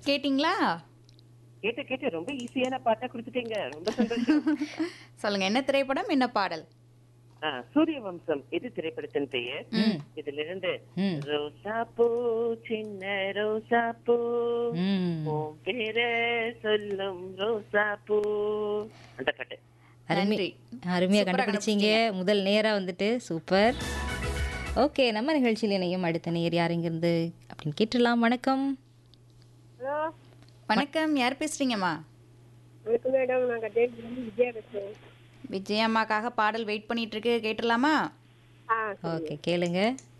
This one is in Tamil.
கேட்டிங்களா கேட்டு கேட்டு ரொம்ப ஈஸியான பாட்டா கொடுத்துட்டீங்க ரொம்ப சந்தோஷம் சொல்லுங்க என்ன திரைப்படம் என்ன பாடல் ஆ, சூரிய வம்சம் இது திரைப்படத்தின் பெயர் இதுல இருந்து ம். ரோசா பூ சின்ன ரோசா பூ ம். உன் பேர சொல்லும் ரோசா பூ அந்த பாட்டு அருமை நன்றி. அருமையா சூப்பரா கண்டுபிடிச்சீங்க முதல் நேரா வந்துட்டு சூப்பர் ஓகே நம்ம நிகழ்ச்சியில் இணையும் அடுத்த நேர் யார் இங்கிருந்து அப்படின்னு கேட்டுடலாம் வணக்கம் ஹலோ வணக்கம் யார் பேசுறீங்கம்மா வணக்கம் மேடம் நான் கட்டேரி விஜயா பேசுகிறேன் விஜயம்மாக்காக பாடல் வெயிட் பண்ணிட்டு இருக்கு கேட்டுடலாமா ஆ ஓகே கேளுங்க